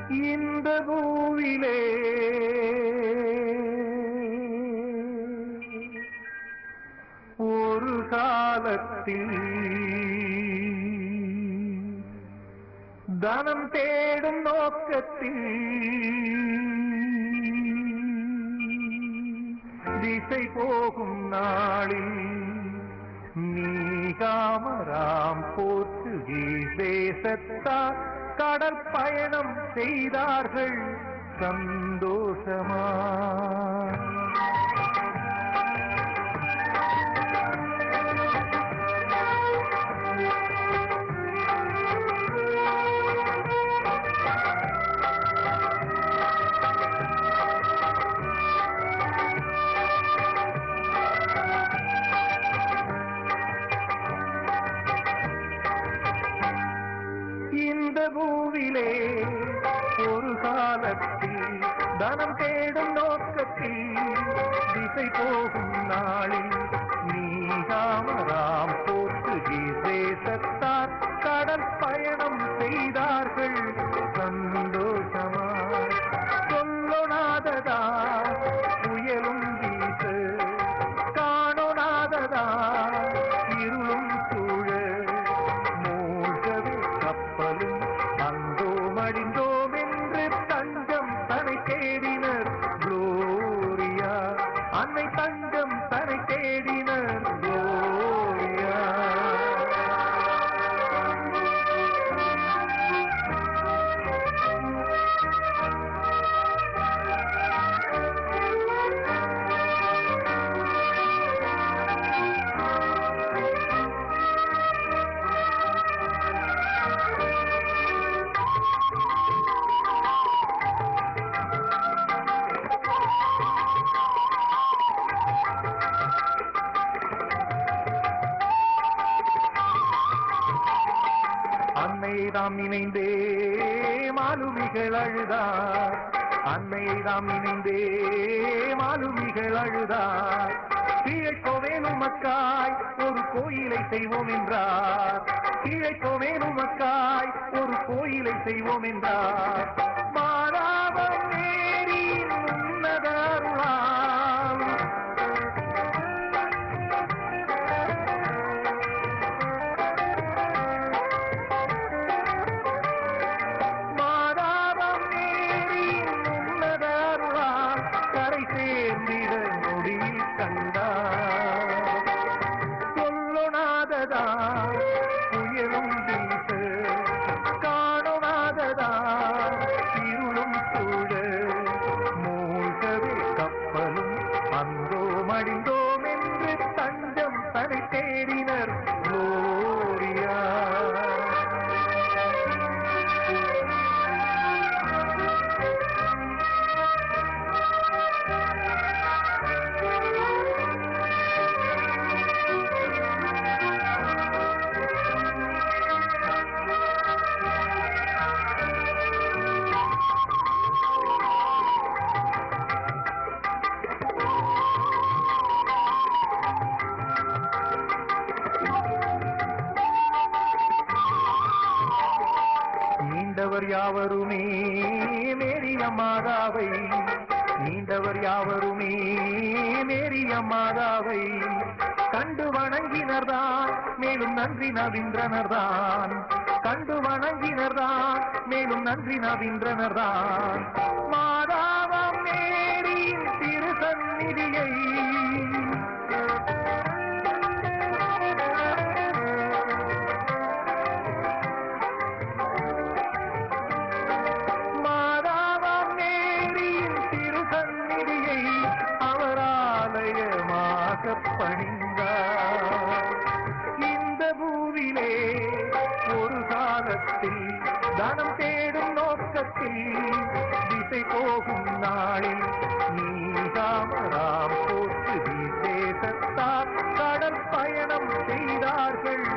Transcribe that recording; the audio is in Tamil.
இந்த பூவிலே ஒரு காலத்தில் தனம் தேடும் நோக்கத்தில் திசை போகும் நாளில் நீகாமராம் போர்ச்சுகீஸ் தேசத்தார் கடல் பயணம் செய்தார்கள் சந்தோஷமா இந்த பூவிலே ஒரு காலத்தில் தனம் தேடும் நோக்கத்தில் திசை போகும் நாளில் நீகாமராம் போர்த்துகீஸ் தேசத்தார் கடல் பயணம் செய்தார்கள் சந்தோஷமா சொல்லொணாததா புயலும் வீச காணொணாததா இருளும் சூழ மூழ்கவே கப்பலும் அந்தோம் அடிந்தோம் என்று தஞ்சம் தனை தேடினர் குளோரியா அன்னை தஞ்சம் தனை தேடினர் குளோரியா அன்னை தாம் நினைந்தே மாலுமிகள் அழுதார் அன்னை தாம் நினைந்தே மாலுமிகள் அழுதார் கீழே கோவேலும் மக்காய் ஒரு கோயிலை செய்வோம் என்றார் கீழே கோவேலும் மக்காய் ஒரு கோயிலை செய்வோம் என்றார் மாறாவம் நேரின் உன்னத அருளால் மாதாவம் நேரின் உன்னத அருளால் கரை சேர்ந்திட நொடியில் கண்டார் சொல்லொணாததா புயலும் வீச காணொணாததா இருளும் சூழ மூழ்கவே கப்பலும் அந்தோ மடிந்தோம் என்று தஞ்சம் தனை தேடினர் குளோரியா நீண்டவர் யாவருமே மேரிய மாதாவை நீண்டவர் யாவருமே மேரிய மாதாவை கண்டு வணங்கினர்தான் மேலும் நன்றி நவீந்திரனர்தான் கண்டு வணங்கினர்தான் மேலும் நன்றி நவீந்திரனர்தான் மாதாவம் மேரியின் திரு சந்நிதியை மாதாவாம் மேரியின் திருசந்நிதியை அவர் ஆலயமாக பணிந்தார் இந்த பூவிலே ஒரு காலத்தில் தனம் தேடும் நோக்கத்தில் திசை போகும் நாளில் நீதாமராம் போர்த்துகீஸ் தேசத்தார் கடல் பயணம் செய்தார்கள்